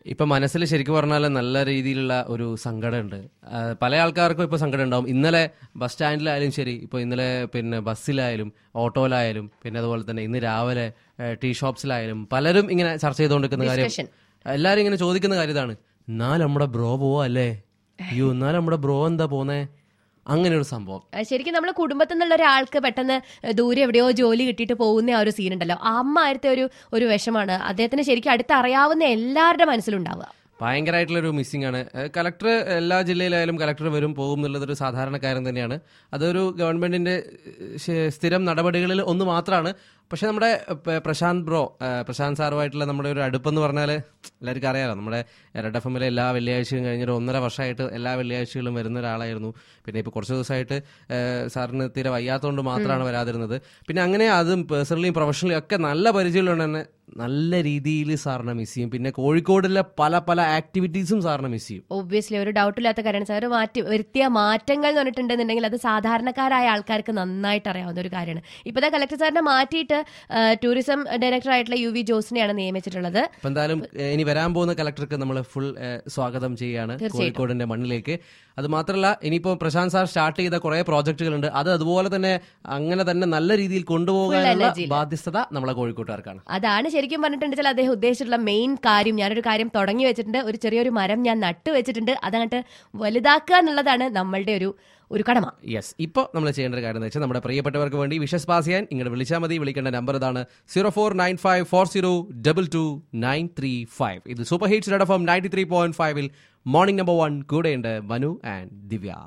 ഇപ്പൊ മനസ്സിൽ ശരിക്കും പറഞ്ഞാൽ നല്ല രീതിയിലുള്ള ഒരു സങ്കടമുണ്ട് ആ, പല ആൾക്കാർക്കും ഇപ്പൊ സങ്കടം ഉണ്ടാവും ഇന്നലെ ബസ് സ്റ്റാൻഡിലായാലും ശരി ഇപ്പൊ ഇന്നലെ പിന്നെ ബസ്സിലായാലും ഓട്ടോയിലായാലും പിന്നെ അതുപോലെ തന്നെ ഇന്ന് രാവിലെ ഏ, ടീ ഷോപ്സിലായാലും പലരും ഇങ്ങനെ ചർച്ച ചെയ്തുകൊണ്ടിരിക്കുന്ന കാര്യം Discussion. എല്ലാരും ഇങ്ങനെ ചോദിക്കുന്ന കാര്യം ഇതാണ് എന്നാൽ നമ്മുടെ ബ്രോ പോവാ അല്ലേ അയ്യോ എന്നാൽ നമ്മുടെ ബ്രോ എന്താ പോന്നേ അങ്ങനെ ഒരു സംഭവം ആ, ശരിക്കും നമ്മൾ കുടുംബത്തിൽ നിന്നുള്ള ഒരാൾക്ക് പെട്ടെന്ന് ദൂരെ എവിടെയോ ജോലി കിട്ടിയിട്ട് പോകുന്ന ആ ഒരു സീൻ ഉണ്ടല്ലോ ആ അമ്മാരത്തെ ഒരു ഒരു വിഷമാണ് അദ്ദേഹത്തിന് ശരിക്കും അടുത്തറിയാവുന്ന എല്ലാവരുടെ മനസ്സിലുണ്ടാവുക ഭയങ്കരമായിട്ടുള്ളൊരു മിസ്സിംഗ് ആണ് കലക്ടർ എല്ലാ ജില്ലയിലായാലും കലക്ടർ വരും പോകും എന്നുള്ളതൊരു സാധാരണ കാര്യം തന്നെയാണ് അതൊരു ഗവൺമെന്റിന്റെ ഏഹ്, ശ- സ്ഥിരം നടപടികളിൽ ഒന്ന് മാത്രമാണ് പക്ഷെ നമ്മുടെ പ- പ്രശാന്ത് ബ്രോ ഏഹ്, പ്രശാന്ത് സാറുമായിട്ടുള്ള നമ്മുടെ ഒരു അടുപ്പെന്ന് പറഞ്ഞാൽ എല്ലാവർക്കും അറിയാലോ നമ്മുടെ റെഡ് എഫ് എമ്മിലെ എല്ലാ വെള്ളിയാഴ്ചയും കഴിഞ്ഞൊരു ഒന്നര വർഷമായിട്ട് എല്ലാ വെള്ളിയാഴ്ചകളും വരുന്ന ഒരാളായിരുന്നു പിന്നെ ഇപ്പോൾ കുറച്ച് ദിവസമായിട്ട് ഏഹ്, സാറിന് തീരെ വയ്യാത്തതുകൊണ്ട് മാത്രമാണ് വരാതിരുന്നത് പിന്നെ അങ്ങനെ അതും പേഴ്സണലിയും പ്രൊഫഷണലിയും ഒക്കെ നല്ല പരിചയമുള്ളത് തന്നെ നല്ല രീതിയിൽ സാറിനെ മിസ് ചെയ്യും പിന്നെ കോഴിക്കോടിലെ പല പല ആക്ടിവിറ്റീസും സാറിനെ മിസ് ചെയ്യും ഒബ്വിയസ്ലി ഒരു ഡൗട്ട് ഇല്ലാത്ത കാര്യമാണ് സാർ മാറ്റി വരുത്തിയ മാറ്റങ്ങൾ എന്ന് പറഞ്ഞിട്ടുണ്ടെന്നുണ്ടെങ്കിൽ അത് സാധാരണക്കാരായ ആൾക്കാർക്ക് നന്നായിട്ട് അറിയാവുന്ന ഒരു കാര്യമാണ് ഇപ്പോഴത്തെ കലക്ടർ സാറിനെ മാറ്റിയിട്ട് ആ, ടൂറിസം ഡയറക്ടർ ആയിട്ടുള്ള യു വി ജോസിനെയാണ് നിയമിച്ചിട്ടുള്ളത് അപ്പൊ എന്തായാലും ഏഹ്, ഇനി വരാൻ പോകുന്ന കലക്ടർക്ക് നമ്മൾ ഫുൾ സ്വാഗതം ചെയ്യുകയാണ് കോഴിക്കോടിന്റെ മണ്ണിലേക്ക് അത് മാത്രമല്ല ഇനിയിപ്പോ പ്രശാന്ത് സാർ സ്റ്റാർട്ട് ചെയ്ത കുറെ പ്രോജക്റ്റുകളുണ്ട് അത് അതുപോലെ തന്നെ അങ്ങനെ തന്നെ നല്ല രീതിയിൽ കൊണ്ടുപോകാനുള്ള ബാധ്യസ്ഥത നമ്മളെ കോഴിക്കോട്ടുകാർക്കാണ് അതാണ് ശരിക്കും പറഞ്ഞിട്ടുണ്ടെങ്കിൽ അദ്ദേഹം ഉദ്ദേശിച്ചിട്ടുള്ള മെയിൻ കാര്യം ഞാനൊരു കാര്യം തുടങ്ങി വെച്ചിട്ടുണ്ട് ഒരു ചെറിയൊരു മരം ഞാൻ നട്ടു വെച്ചിട്ടുണ്ട് അതങ്ങോട്ട് വലുതാക്കുക എന്നുള്ളതാണ് നമ്മളുടെ ഒരു ഒരു കടമ യെസ് ഇപ്പോൾ നമ്മൾ ചെയ്യേണ്ട ഒരു കാര്യം എന്ന് വെച്ചാൽ നമ്മുടെ പ്രിയപ്പെട്ടവർക്ക് വേണ്ടി വിഷസ് പാസ് ചെയ്യാൻ ഇങ്ങോട്ട് വിളിച്ചാൽ മതി വിളിക്കേണ്ട നമ്പർ ഇതാണ് zero four nine five four zero double two nine three five ഇത് super hits dot F M ninety three point ഫൈവിൽ മോർണിംഗ് നമ്പർ വൺ കൂടെയുണ്ട് മനു ആൻഡ് ദിവ്യ